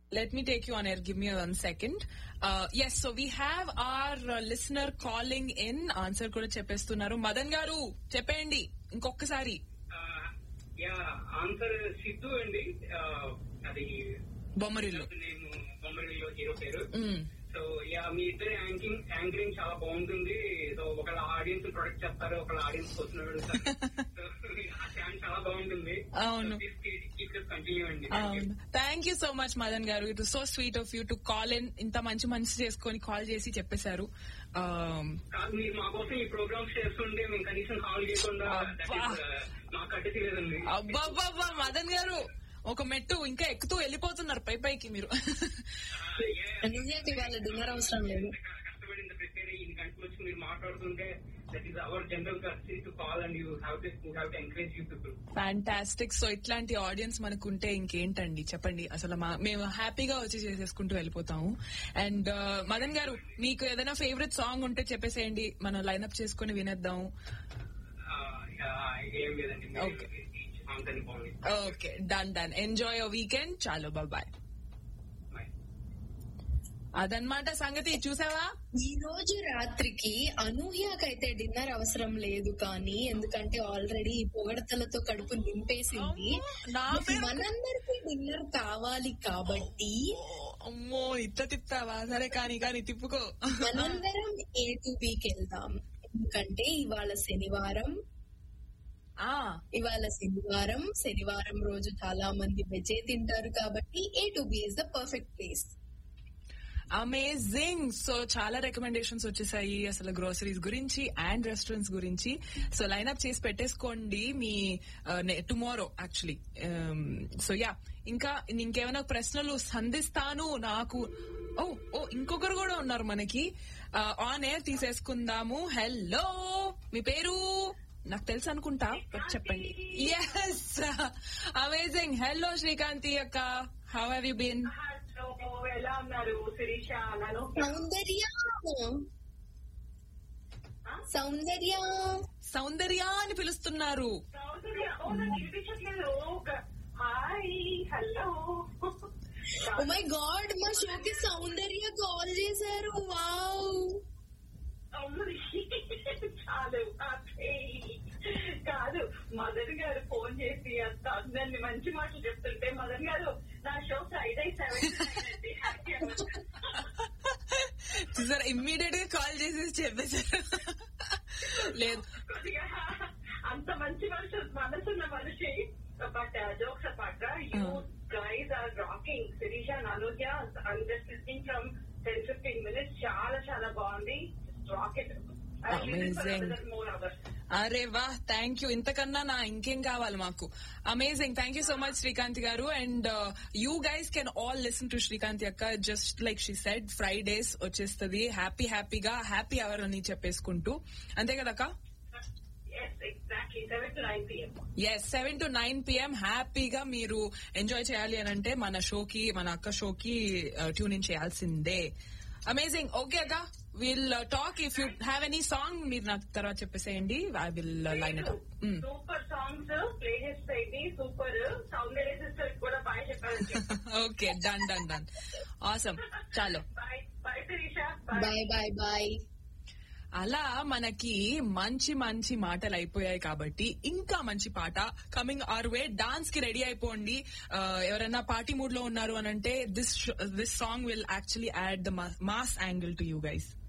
let me take you on air. Give me one second. Uh, yes, so we have our uh, listener calling in. Answer కూడా చెప్పేస్తున్నారు మదన్ గారు చెప్పేయండి ఇంకొకసారి yeah answer Siddhu అండి ఆ, అది బొమ్మరిల్లు నేను బొమ్మరిలో హీరో పేరు Mm. సో యా మీ ఇద్దరు యాంకింగ్ యాంకరింగ్ చాలా బాగుంటుంది సో ఒకళ్ళ ఆడియన్స్ ప్రొడక్ట్ చేస్తారు ఒకళ్ళ ఆడియన్స్ కోసం అడుగుతారు సో ఆ ఛాన్స్ చాలా బాగుంటుంది అవును. కంటిన్యూ అండి Thank you. Thank you so much Madan గారు it so sweet of you to call in ఇంత మంచి మంచి చేసుకొని కాల్ చేసి చెప్పేశారు Um, కాదు మీరు మా కోసం ఈ ప్రోగ్రామ్స్ చేస్తుంటే మేము కనీసం కాల్ చేయకుండా that is, అబ్బా. uh, మాకు అడ్డతి లేదండి అబ్బబ్బబ్బా మదన్ గారు ఒక మెట్టు ఇంకా ఎక్కుతూ వెళ్ళిపోతున్నారు పై పైకి మీరు అనూహ్యకి వాళ్ళ డిన్నర్ అవసరం లేదు కష్టపడి ఇంత ప్రిపేర్ అయ్యి ఇన్ని గంటలు వచ్చి మీరు మాట్లాడుతుంటే that is our general courtesy to call and you have to you have to encourage you people fantastic so ఇట్లాంటి ఆడియన్స్ మనకుంటే ఇంకేంటండి చెప్పండి అసలు మా- మేము హ్యాపీగా వచ్చి చేసేసుకుంటూ వెళ్ళిపోతాము అండ్ మదన్ గారు మీకు ఏదైనా ఫేవరెట్ సాంగ్ ఉంటే చెప్పేసేయండి మనం లైన్అప్ చేసుకుని వినేద్దాం ఏం లేదండి Okay. అంతని బాగుంది okay done done enjoy weekend చాలు బాయ్ Bye. అదనమాట సంగతి చూసావా ఈ రోజు రాత్రికి అనూహ్యకైతే డిన్నర్ అవసరం లేదు కానీ ఎందుకంటే ఆల్రెడీ పొగడతలతో కడుపు నింపేసింది అమ్మో, నా పేరు- మనందరికి డిన్నర్ కావాలి కాబట్టి అమ్మో ఇట్లా తిప్పావా సరే కానీ కానీ తిప్పుకో మనందరం ఏ టు బికి వెళ్దాం ఎందుకంటే ఇవాళ శనివారం ఆ ఇవాళ శనివారం శనివారం రోజు చాలా మంది వెజే తింటారు కాబట్టి A to B is the perfect place amazing so చాలా రికమెండేషన్స్ వచ్చేసాయి అసలు గ్రోసరీస్ గురించి అండ్ రెస్టారెంట్స్ గురించి సో లైన్అప్ చేసి పెట్టేసుకోండి మీ టుమారో యాక్చువల్లీ సో యా ఇంకా ఇంకేమైనా ప్రశ్నలు సంధిస్తాను నాకు ఓ ఓ ఇంకొకరు కూడా ఉన్నారు మనకి ఆన్ ఎయిర్ తీసేసుకుందాము హలో మీ పేరు నాకు తెలుసు అనుకుంటా బట్ చెప్పండి ఎస్ అమేజింగ్ హలో శ్రీకాంతి అక్క how have you been hello ఎలా ఉన్నారు శిరీష నన్ను సౌందర్య సౌందర్య సౌందర్య అని పిలుస్తున్నారు సౌందర్య ఓ నాకు వినిపించట్లేదు ఒక- hi hello oh my god మా షోకి సౌందర్య కాల్ చేశారు వావ్ అమ్మడి. చాలు ఆపే. కాదు మదన్ గారు ఫోన్ చేసి అంత అందరిని మంచి మాటలు చెప్తుంటే మదన్ గారు నా షో ఫ్రైడే సెవెన్ హ్యాపీ చూసారా ఇమ్మీడియట్ గా కాల్ చేసి చెప్పేశారు లేదు కొద్దిగా అంత మంచి మనిషి మనసున్న మనిషి but jokes apart you guys are rocking Sirisha Anuja I'm just listening from ten fifteen minutes చాలా చాలా బాగుంది రాకెట్ Amazing. మోర్ అవర్స్ అరే వా థ్యాంక్ యూ ఇంతకన్నా నా ఇంకేం కావాలి మాకు amazing thank you so much Srikanth గారు and you guys can all listen to Srikanth అక్క just like she said Fridays వచ్చేస్తుంది హ్యాపీ హ్యాపీగా హ్యాపీ అవర్ అని చెప్పేసుకుంటూ అంతే కదక్క yes exactly seven to nine PM yes seven to nine PM హ్యాపీగా మీరు ఎంజాయ్ చేయాలి అని అంటే మన షోకి మన అక్క షోకి ట్యూన్ ఇన్ చేయాల్సిందే అమేజింగ్ ఓకే అక్క will talk if you have any song మీరు నాకు తర్వాత చెప్పేసేయండి I will line it super songs playlist అయింది సూపర్ సౌందర్య సిస్టర్ కూడా బాగా చెప్పారు okay done done done awesome చాలు bye bye Sirisha bye bye bye bye అలా మనకి మంచి మంచి మాటలు అయిపోయాయి కాబట్టి ఇంకా మంచి పాట కమింగ్ ఆర్ వే డాన్స్ కి రెడీ అయిపోండి ఆ, ఎవరైనా పార్టీ మూడ్ లో ఉన్నారు అని అంటే this this song will actually add the mass angle to you guys